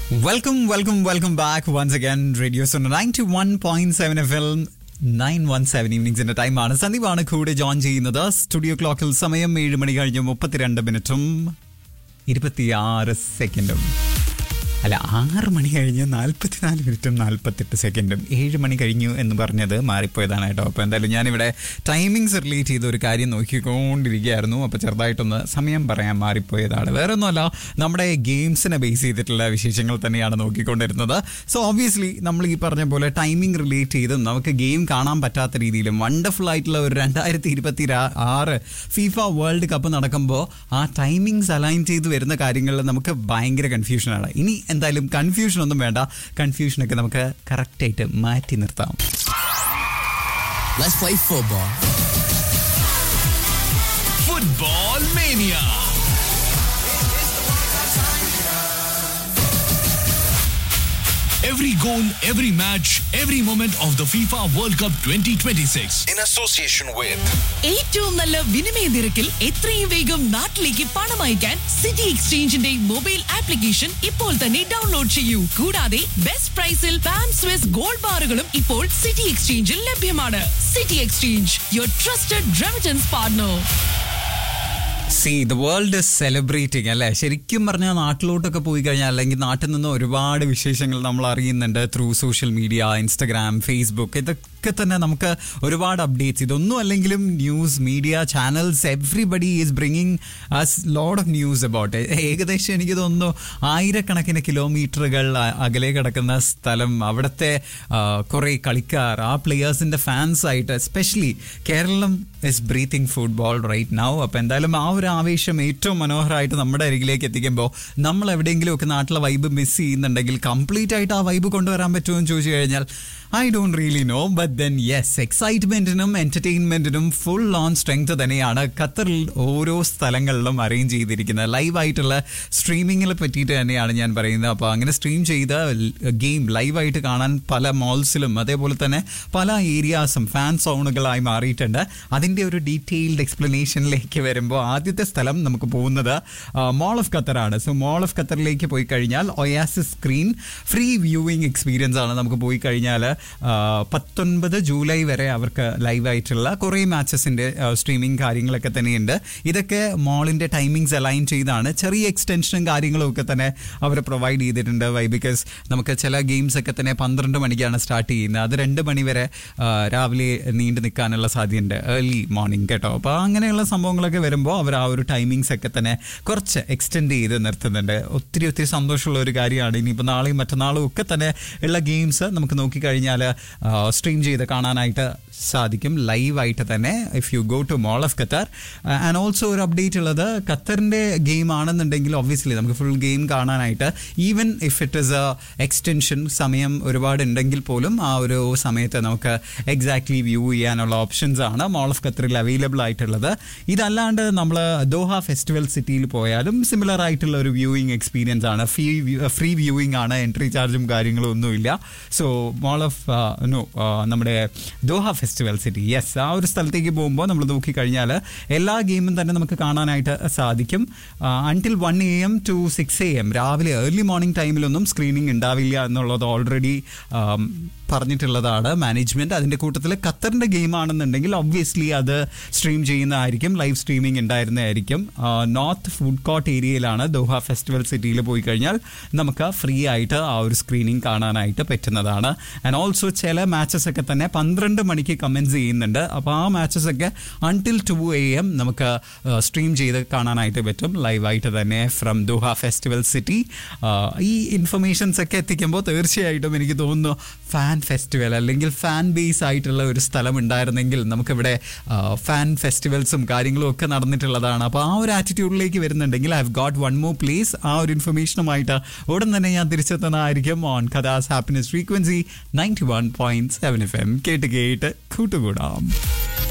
Welcome welcome welcome back once again radio zone ninety one point seven F L nine one seven ഈവനിങ്സിന്റെ ടൈമാണ് സന്ദീപാണ് കൂടെ join ചെയ്യുന്നത് studio ക്ലോക്കിൽ സമയം ഏഴ് മണി കഴിഞ്ഞ് മുപ്പത്തിരണ്ട് മിനിറ്റും ഇരുപത്തിയാറ് സെക്കൻഡും അല്ല ആറ് മണി കഴിഞ്ഞ് നാൽപ്പത്തിനാല് മിനിറ്റും നാൽപ്പത്തെട്ട് സെക്കൻഡും ഏഴ് മണി കഴിഞ്ഞു എന്ന് പറഞ്ഞത് മാറിപ്പോയതാണ് കേട്ടോ അപ്പോൾ എന്തായാലും ഞാനിവിടെ ടൈമിങ്സ് റിലേറ്റ് ചെയ്ത ഒരു കാര്യം നോക്കിക്കൊണ്ടിരിക്കുകയായിരുന്നു അപ്പോൾ ചെറുതായിട്ടൊന്ന് സമയം പറയാൻ മാറിപ്പോയതാണ് വേറെ ഒന്നുമല്ല നമ്മുടെ ഗെയിംസിനെ ബേസ് ചെയ്തിട്ടുള്ള വിശേഷങ്ങൾ തന്നെയാണ് നോക്കിക്കൊണ്ടിരുന്നത് സോ ഓബ്വിയസ്ലി നമ്മൾ ഈ പറഞ്ഞ പോലെ ടൈമിംഗ് റിലേറ്റ് ചെയ്തും നമുക്ക് ഗെയിം കാണാൻ പറ്റാത്ത രീതിയിലും വണ്ടർഫുൾ ആയിട്ടുള്ള ഒരു രണ്ടായിരത്തി ഇരുപത്തി ആറ് ഫീഫ വേൾഡ് കപ്പ് നടക്കുമ്പോൾ ആ ടൈമിങ്സ് അലൈൻ ചെയ്ത് വരുന്ന കാര്യങ്ങളിൽ നമുക്ക് ഭയങ്കര കൺഫ്യൂഷനാണ് ഇനി എന്തായാലും കൺഫ്യൂഷൻ ഒന്നും വേണ്ട കൺഫ്യൂഷനൊക്കെ നമുക്ക് കറക്റ്റായിട്ട് മാറ്റി നിർത്താം Let's play football. Football Mania. Every goal, every match, every moment of the FIFA World Cup 2026. in association with ഏറ്റവും നല്ല വിനിമയ നിരക്കിൽ എത്രയും വേഗം നാട്ടിലേക്ക് പണം അയക്കാൻ സിറ്റി എക്സ്ചേഞ്ചിന്റെ മൊബൈൽ ആപ്ലിക്കേഷൻ ഇപ്പോൾ തന്നെ ഡൗൺലോഡ് ചെയ്യൂ കൂടാതെ ബെസ്റ്റ് പ്രൈസിൽ പാം സ്വിസ് ഗോൾഡ് ബാറുകളും ഇപ്പോൾ സിറ്റി എക്സ്ചേഞ്ചിൽ ലഭ്യമാണ് city exchange your trusted remittance partner see the world is celebrating അല്ലേ ശരിക്കും പറഞ്ഞാൽ നാട്ടിലോട്ടൊക്കെ പോയി കഴിഞ്ഞാൽ അല്ലെങ്കിൽ നാട്ടിൽ നിന്ന് ഒരുപാട് വിശേഷങ്ങൾ നമ്മൾ അറിയുന്നുണ്ട് through social media Instagram Facebook ഇതൊക്കെ തന്നെ നമുക്ക് ഒരുപാട് അപ്ഡേറ്റ്സ് ഇതൊന്നും അല്ലെങ്കിലും news media channels everybody is bringing us load of news about ഏകദേശം എനിക്ക് തോന്നുന്നു ആയിരക്കണക്കിന് കിലോമീറ്ററുകൾ അ- അകലെ കിടക്കുന്ന സ്ഥലം അവിടുത്തെ കുറേ കളിക്കാർ ആ പ്ലെയേഴ്സിന്റെ ഫാൻസ് ആയിട്ട് especially Kerala is breathing football right now അപ്പോൾ എന്തായാലും ആ ഒരു ആവേശം ഏറ്റവും മനോഹരമായിട്ട് നമ്മുടെ അരികിലേക്ക് എത്തിക്കുമ്പോൾ നമ്മൾ എവിടെയെങ്കിലും ഒക്കെ നാട്ടിലെ വൈബ് മിസ് ചെയ്യുന്നുണ്ടെങ്കിൽ കംപ്ലീറ്റ് ആയിട്ട് ആ വൈബ് കൊണ്ടുവരാൻ പറ്റുമോ എന്ന് ചോദിച്ചു കഴിഞ്ഞാൽ I don't really know but then yes എക്സൈറ്റ്മെന്റിനും എന്റർടൈൻമെന്റിനും ഫുൾ ഓൺ സ്ട്രെങ്ത് തന്നെയാണ് ഖത്തറിൽ ഓരോ സ്ഥലങ്ങളിലും അറേഞ്ച് ചെയ്തിരിക്കുന്നത് ലൈവായിട്ടുള്ള സ്ട്രീമിങ്ങിനെ പറ്റിയിട്ട് തന്നെയാണ് ഞാൻ പറയുന്നത് അപ്പോൾ അങ്ങനെ സ്ട്രീം ചെയ്ത ഗെയിം ലൈവായിട്ട് കാണാൻ പല മോൾസിലും അതേപോലെ തന്നെ പല ഏരിയാസും ഫാൻ സോണുകളായി മാറിയിട്ടുണ്ട് അതിൻ്റെ ഒരു ഡീറ്റെയിൽഡ് എക്സ്പ്ലനേഷനിലേക്ക് വരുമ്പോൾ ആദ്യത്തെ സ്ഥലം നമുക്ക് പോകുന്നത് മോൾ ഓഫ് ഖത്തറാണ് സോ മോൾ ഓഫ് ഖത്തറിലേക്ക് പോയി കഴിഞ്ഞാൽ oasis screen free viewing experience ആണ് നമുക്ക് പോയി കഴിഞ്ഞാൽ പത്തൊൻപത് ജൂലൈ വരെ അവർക്ക് ലൈവായിട്ടുള്ള കുറേ മാച്ചസിൻ്റെ സ്ട്രീമിംഗ് കാര്യങ്ങളൊക്കെ തന്നെയുണ്ട് ഇതൊക്കെ മോളിൻ്റെ ടൈമിങ്സ് അലൈൻ ചെയ്താണ് ചെറിയ എക്സ്റ്റൻഷനും കാര്യങ്ങളും ഒക്കെ തന്നെ അവർ പ്രൊവൈഡ് ചെയ്തിട്ടുണ്ട് വൈ ബിക്കോസ് നമുക്ക് ചില ഗെയിംസ് ഒക്കെ തന്നെ പന്ത്രണ്ട് മണിക്കാണ് സ്റ്റാർട്ട് ചെയ്യുന്നത് അത് രണ്ട് മണി വരെ ആ, രാവിലെ നീണ്ടു നിൽക്കാനുള്ള സാധ്യതയുണ്ട് ഏർലി മോർണിംഗ് കേട്ടോ അപ്പോൾ അങ്ങനെയുള്ള സംഭവങ്ങളൊക്കെ വരുമ്പോൾ അവർ ആ ഒരു ടൈമിങ്സ് ഒക്കെ തന്നെ കുറച്ച് എക്സ്റ്റെൻഡ് ചെയ്ത് നിർത്തുന്നുണ്ട് ഒത്തിരി ഒത്തിരി സന്തോഷമുള്ള ഒരു കാര്യമാണ് ഇനിയിപ്പോൾ നാളെയും മറ്റന്നാളും ഒക്കെ തന്നെ ഉള്ള ഗെയിംസ് നമുക്ക് നോക്കിക്കഴിഞ്ഞാൽ സ്ട്രീം ചെയ്ത് കാണാനായിട്ട് സാധിക്കും ലൈവായിട്ട് തന്നെ if you go to mall of Qatar and also ഒരു അപ്ഡേറ്റ് ഉള്ളത് ഖത്തറിൻ്റെ ഗെയിം ആണെന്നുണ്ടെങ്കിൽ ഒബ്വിയസ്ലി നമുക്ക് ഫുൾ ഗെയിം കാണാനായിട്ട് even if it is a extension സമയം ഒരുപാട് ഉണ്ടെങ്കിൽ പോലും ആ ഒരു സമയത്ത് നമുക്ക് എക്സാക്ട്ലി വ്യൂ ചെയ്യാനുള്ള ഓപ്ഷൻസ് ആണ് മോൾ ഓഫ് ഖത്തറിൽ അവൈലബിൾ ആയിട്ടുള്ളത് ഇതല്ലാണ്ട് നമ്മൾ ദോഹ ഫെസ്റ്റിവൽ സിറ്റിയിൽ പോയാലും സിമിലർ ആയിട്ടുള്ള ഒരു വ്യൂയിങ് എക്സ്പീരിയൻസ് ആണ് ഫ്രീ ഫ്രീ വ്യൂയിങ് ആണ് എൻട്രി ചാർജും കാര്യങ്ങളും ഒന്നുമില്ല സോ മോൾ ഓഫ് നോ നമ്മുടെ ദോഹ ഫെസ്റ്റിവൽ സിറ്റി യെസ് ആ ഒരു സ്ഥലത്തേക്ക് പോകുമ്പോൾ നമ്മൾ നോക്കിക്കഴിഞ്ഞാൽ എല്ലാ ഗെയിമും തന്നെ നമുക്ക് കാണാനായിട്ട് സാധിക്കും until one A M to six A M രാവിലെ ഏർലി മോർണിംഗ് ടൈമിലൊന്നും സ്ക്രീനിങ് ഉണ്ടാവില്ല എന്നുള്ളത് ഓൾറെഡി പറഞ്ഞിട്ടുള്ളതാണ് മാനേജ്മെന്റ് അതിന്റെ കൂട്ടത്തിൽ ഖത്തറിന്റെ ഗെയിം ആണെന്നുണ്ടെങ്കിൽ ഒബ്വിയസ്ലി അത് സ്ട്രീം ചെയ്യുന്നതായിരിക്കും ലൈവ് സ്ട്രീമിംഗ് ഉണ്ടായിരുന്നതായിരിക്കും നോർത്ത് ഫുഡ് കോർട്ട് ഏരിയയിലാണ് ദോഹ ഫെസ്റ്റിവൽ സിറ്റിയിൽ പോയി കഴിഞ്ഞാൽ നമുക്ക് ഫ്രീ ആയിട്ട് ആ ഒരു സ്ക്രീനിങ് കാണാനായിട്ട് പറ്റുന്നതാണ് ആൻഡ് ഓൾസോ ചില മാച്ചസ് ഒക്കെ തന്നെ പന്ത്രണ്ട് മണിക്ക് കമൻസ് ചെയ്യുന്നുണ്ട് അപ്പോൾ ആ മാച്ചസ് ഒക്കെ അൺടിൽ ടു എ എം നമുക്ക് സ്ട്രീം ചെയ്ത് കാണാനായിട്ട് പറ്റും ലൈവായിട്ട് തന്നെ ഫ്രം ദോഹ ഫെസ്റ്റിവൽ സിറ്റി ഈ ഇൻഫർമേഷൻസ് ഒക്കെ എത്തിക്കുമ്പോൾ തീർച്ചയായിട്ടും എനിക്ക് തോന്നുന്നു ഫാൻ ഫെസ്റ്റിവൽ അല്ലെങ്കിൽ ഫാൻ ബേസ് ആയിട്ടുള്ള ഒരു സ്ഥലം ഉണ്ടായിരുന്നെങ്കിൽ നമുക്കിവിടെ ഫാൻ ഫെസ്റ്റിവൽസും കാര്യങ്ങളും ഒക്കെ നടന്നിട്ടുള്ളതാണ് അപ്പോൾ ആ ഒരു ആറ്റിറ്റ്യൂഡിലേക്ക് വരുന്നുണ്ടെങ്കിൽ I have got one more place ആ ഒരു ഇൻഫർമേഷനുമായിട്ട് ഉടൻ തന്നെ ഞാൻ തിരിച്ചെത്തുന്നതായിരിക്കും on Qatar's happiness frequency ninety one point seven F M കേട്ട് കേട്ട് കൂട്ടുകൂടാം